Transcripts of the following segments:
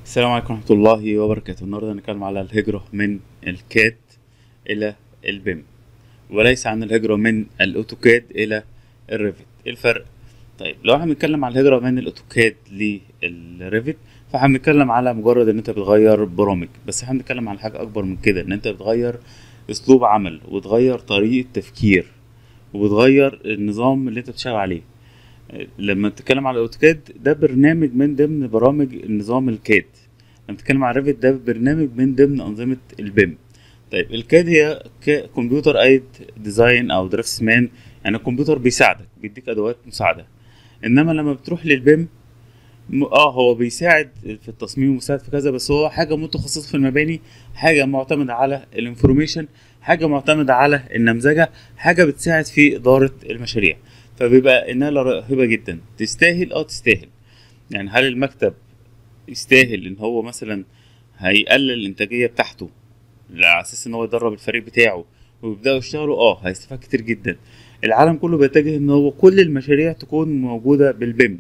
السلام عليكم ورحمة الله وبركاته النهاردة هنتكلم على الهجرة من الكاد إلى البيم وليس عن الهجرة من الأوتوكاد إلى الريفت إيه الفرق؟ طيب لو احنا بنتكلم على الهجرة من الأوتوكاد للريفت فاحنا بنتكلم على مجرد إن أنت بتغير برامج بس احنا بنتكلم على حاجة أكبر من كده إن أنت بتغير أسلوب عمل وتغير طريقة تفكير وبتغير النظام اللي أنت بتشتغل عليه لما تتكلم على الاوتوكاد ده برنامج من ضمن برامج النظام الكاد لما تتكلم على ريفت ده برنامج من ضمن انظمه البيم طيب الكاد هي كمبيوتر ايد ديزاين او درافت مان يعني الكمبيوتر بيساعدك بيديك ادوات مساعده انما لما بتروح للبيم م- اه هو بيساعد في التصميم ومساعد في كذا بس هو حاجه متخصصه في المباني حاجه معتمده على الانفورميشن حاجه معتمده على النمذجه حاجه بتساعد في اداره المشاريع فبيبقى نقله رهيبه جدا تستاهل اه تستاهل يعني هل المكتب يستاهل ان هو مثلا هيقلل الانتاجيه بتاعته على اساس ان هو يدرب الفريق بتاعه ويبداوا يشتغلوا اه هيستفاد كتير جدا العالم كله بيتجه ان هو كل المشاريع تكون موجوده بالبيم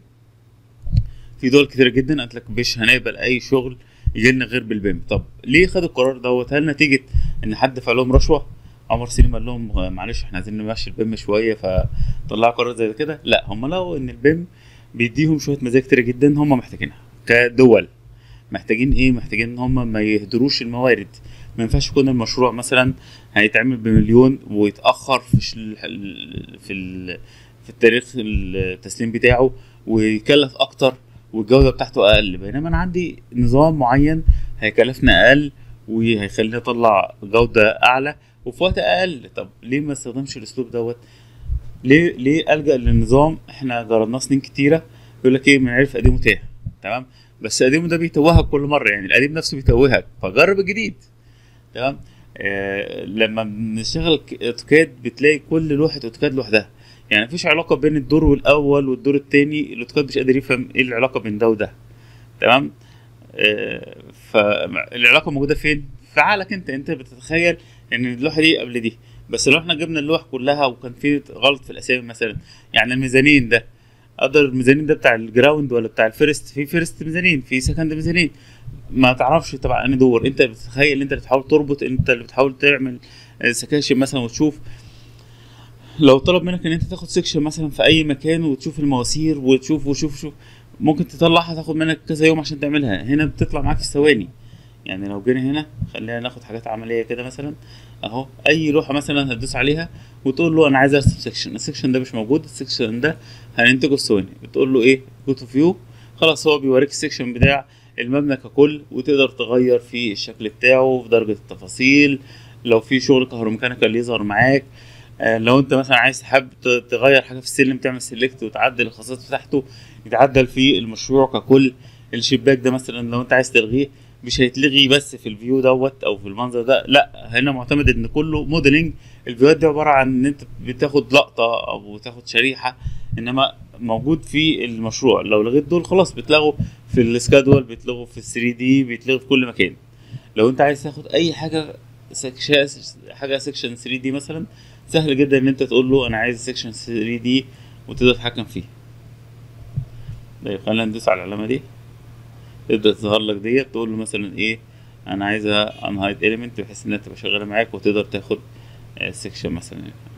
في دول كتير جدا قالت لك مش هنقبل اي شغل يجي لنا غير بالبيم طب ليه خد القرار دوت هل نتيجه ان حد دفع لهم رشوه عمر سليم قال لهم آه، معلش احنا عايزين نمشي البيم شويه فطلعوا قرار زي كده لا هم لقوا ان البيم بيديهم شويه مزايا كتير جدا هم محتاجينها كدول محتاجين ايه محتاجين ان هم ما يهدروش الموارد ما ينفعش يكون المشروع مثلا هيتعمل بمليون ويتاخر في ش- ال- في ال- في التاريخ التسليم بتاعه ويكلف اكتر والجوده بتاعته اقل بينما انا عندي نظام معين هيكلفنا اقل وهيخليني اطلع جوده اعلى وفي وقت اقل طب ليه ما استخدمش الاسلوب دوت ليه ليه الجا للنظام احنا جربناه سنين كتيره يقول لك ايه من عرف قديمه تاه تمام بس قديمه ده بيتوهك كل مره يعني القديم نفسه بيتوهك فجرب الجديد تمام آه لما بنشتغل ك- اوتوكاد بتلاقي كل لوحه اوتوكاد لوحدها يعني مفيش علاقه بين الدور الاول والدور التاني الاوتوكاد مش قادر يفهم ايه العلاقه بين ده وده تمام آه فالعلاقه موجوده فين في عقلك انت انت بتتخيل ان اللوحه دي قبل دي بس لو احنا جبنا اللوح كلها وكان في غلط في الاسامي مثلا يعني الميزانين ده اقدر الميزانين ده بتاع الجراوند ولا بتاع الفيرست في فيرست ميزانين في سكند ميزانين ما تعرفش تبع انهي دور انت بتتخيل انت اللي بتحاول تربط انت اللي بتحاول تعمل آه، سكاشن مثلا وتشوف لو طلب منك ان انت تاخد سكشن مثلا في اي مكان وتشوف المواسير وتشوف وشوف شوف ممكن تطلعها تاخد منك كذا يوم عشان تعملها هنا بتطلع معاك في ثواني يعني لو جينا هنا خلينا ناخد حاجات عمليه كده مثلا اهو اي لوحه مثلا هتدوس عليها وتقول له انا عايز ارسم سكشن السكشن ده مش موجود السكشن ده هننتجه في ثواني بتقول له ايه جو تو فيو خلاص هو بيوريك السكشن بتاع المبنى ككل وتقدر تغير في الشكل بتاعه في درجه التفاصيل لو في شغل كهروميكانيكال يظهر معاك آه، لو انت مثلا عايز حابب ت- تغير حاجه في السلم تعمل سيلكت وتعدل الخاصيات بتاعته يتعدل في المشروع ككل الشباك ده مثلا لو انت عايز تلغيه مش هيتلغي بس في الفيو دوت او في المنظر ده لا هنا معتمد ان كله موديلنج الفيوات دي عباره عن ان انت بتاخد لقطه او تاخد شريحه انما موجود في المشروع لو لغيت دول خلاص بتلغوا في السكادول بتلغوا في 3 دي بيتلغوا في كل مكان لو انت عايز تاخد اي حاجه سكشن حاجه سكشن 3 دي مثلا سهل جدا ان انت تقول له انا عايز سكشن 3 دي وتقدر تتحكم فيه طيب خلينا ندوس على العلامه دي تبدا تظهر لك ديت تقول له مثلا ايه انا عايزها انهايد اليمنت بحيث انها تبقى شغاله معاك وتقدر تاخد سكشن مثلا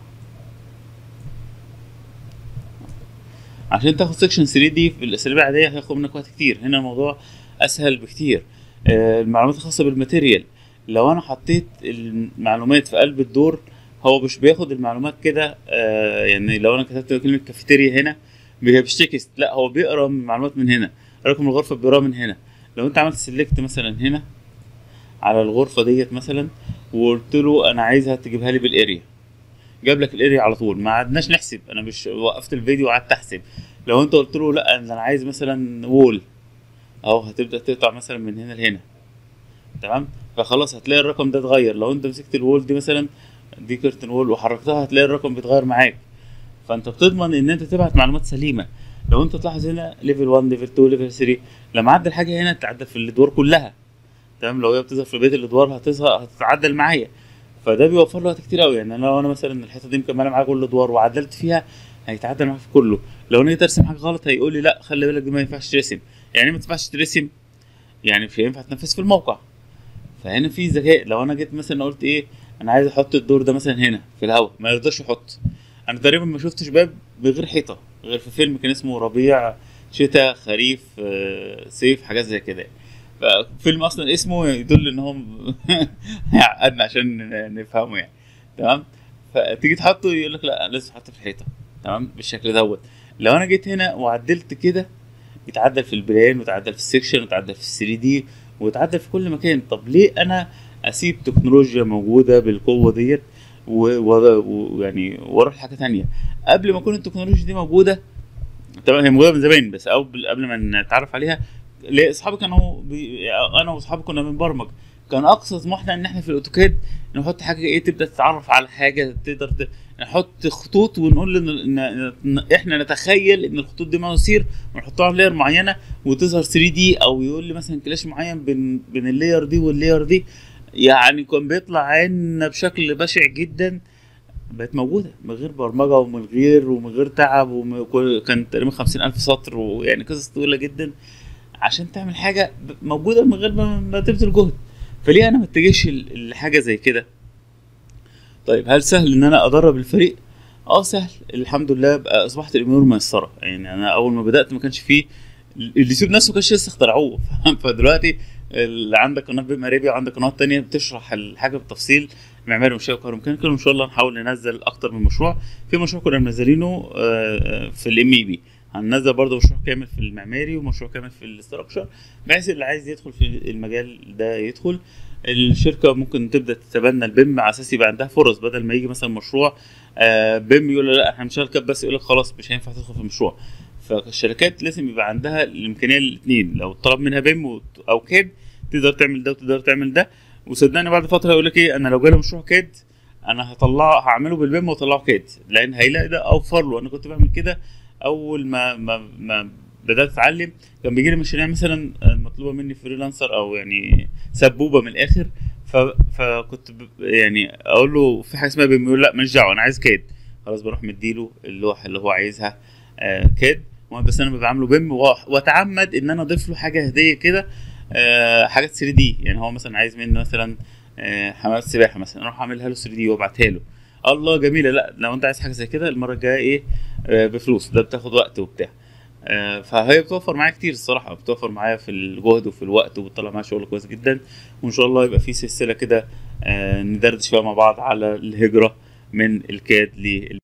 عشان تاخد سكشن 3 دي في الاساليب العاديه هياخد منك وقت كتير هنا الموضوع اسهل بكتير آه، المعلومات الخاصه بالماتيريال لو انا حطيت المعلومات في قلب الدور هو مش بياخد المعلومات كده آه، يعني لو انا كتبت كلمه كافيتيريا هنا هي مش تكست لا هو بيقرا من المعلومات من هنا رقم الغرفه بيقراها من هنا لو انت عملت سيلكت مثلا هنا على الغرفه ديت مثلا وقلت له انا عايزها تجيبها لي بالاريا جاب لك الاريا على طول ما عدناش نحسب انا مش وقفت الفيديو وقعدت احسب لو انت قلت له لا انا عايز مثلا وول اهو هتبدا تقطع مثلا من هنا لهنا تمام فخلاص هتلاقي الرقم ده اتغير لو انت مسكت الوول دي مثلا دي كيرتن وول وحركتها هتلاقي الرقم بيتغير معاك فانت بتضمن ان انت تبعت معلومات سليمه لو انت تلاحظ هنا ليفل 1 ليفل 2 ليفل 3 لما عدل حاجه هنا تعدل في الادوار كلها تمام لو هي بتظهر في بقيه الادوار هتظهر هتتعدل معايا فده بيوفر له وقت كتير قوي يعني أنا لو انا مثلا الحته دي مكمله معايا كل الادوار وعدلت فيها هيتعدل معايا في كله لو انا جيت ارسم حاجه غلط هيقول لي لا خلي بالك دي ما ينفعش ترسم يعني إيه ما ينفعش ترسم يعني مش هينفع تنفذ في الموقع فهنا في ذكاء لو انا جيت مثلا قلت ايه انا عايز احط الدور ده مثلا هنا في الهواء ما يرضاش يحط انا تقريبا ما شفتش باب بغير حيطه غير في فيلم كان اسمه ربيع شتاء خريف آه، صيف حاجات زي كده فيلم اصلا اسمه يدل ان هو عقدنا عشان نفهمه يعني تمام فتيجي تحطه يقول لك لا لازم تحطه في الحيطه تمام بالشكل دوت لو انا جيت هنا وعدلت كده يتعدل في البلان ويتعدل في السكشن ويتعدل في ال 3 دي ويتعدل في كل مكان طب ليه انا اسيب تكنولوجيا موجوده بالقوه ديت و- و- ويعني واروح لحاجه تانية قبل ما تكون التكنولوجيا دي موجوده طبعا هي موجوده من زمان بس او بال- قبل ما نتعرف عليها ليه اصحابي كانوا بي... انا واصحابي كنا بنبرمج كان اقصى طموحنا ان احنا في الاوتوكاد نحط حاجه ايه تبدا تتعرف على حاجه تقدر ت... نحط خطوط ونقول ان إن- إن احنا نتخيل ان الخطوط دي مواسير ونحطها على لاير معينه وتظهر 3 دي او يقول لي مثلا كلاش معين بين بين اللاير دي واللاير دي يعني كان بيطلع عنا بشكل بشع جدا بقت موجوده من غير برمجه ومن غير ومن غير تعب وم... كان تقريبا خمسين الف سطر ويعني قصص طويله جدا عشان تعمل حاجه ب- موجوده من غير ما ما تبذل جهد فليه انا ما اتجهش ل- لحاجه زي كده طيب هل سهل ان انا ادرب الفريق اه سهل الحمد لله بقى اصبحت الامور ميسره يعني انا اول ما بدات ما كانش فيه اليوتيوب نفسه ما كانش لسه اخترعوه فدلوقتي اللي عندك قناه بيم اريبيا وعندك قنوات تانية بتشرح الحاجه بالتفصيل معماري ومشاوي وكهروميكانيكال وان شاء الله نحاول ننزل اكتر من مشروع في مشروع كنا منزلينه آه، آه، في الام اي بي هننزل برضه مشروع كامل في المعماري ومشروع كامل في الاستراكشر بحيث اللي عايز يدخل في المجال ده يدخل الشركه ممكن تبدا تتبنى البيم على اساس يبقى عندها فرص بدل ما يجي مثلا مشروع آه، بيم يقول لا احنا مش هنركب بس يقول لك خلاص مش هينفع تدخل في المشروع فالشركات لازم يبقى عندها الامكانيه الاثنين لو طلب منها بيم و- او كاد تقدر تعمل ده وتقدر تعمل ده وصدقني بعد فتره يقول لك ايه انا لو جالي مشروع كاد انا هطلعه هعمله بالبيم واطلعه كاد لان هيلاقي ده اوفر له انا كنت بعمل كده اول ما ما, ما بدات اتعلم كان بيجي لي مشاريع مثلا مطلوبه مني فريلانسر او يعني سبوبه من الاخر ف... فكنت ب... يعني اقول له في حاجه اسمها بيم يقول لا ماليش دعوه انا عايز كاد خلاص بروح مديله اللوحه اللي هو عايزها آه كاد بس انا بعمله بيم و- واتعمد ان انا اضيف له حاجه هديه كده آه حاجات 3 دي يعني هو مثلا عايز مني مثلا آه حمامات سباحه مثلا اروح اعملها له 3 دي وابعتها له الله جميله لا لو انت عايز حاجه زي كده المره الجايه ايه آه بفلوس ده بتاخد وقت وبتاع آه فهي بتوفر معايا كتير الصراحه بتوفر معايا في الجهد وفي الوقت وبتطلع معايا شغل كويس جدا وان شاء الله يبقى في سلسله كده آه ندردش فيها مع بعض على الهجره من الكاد لل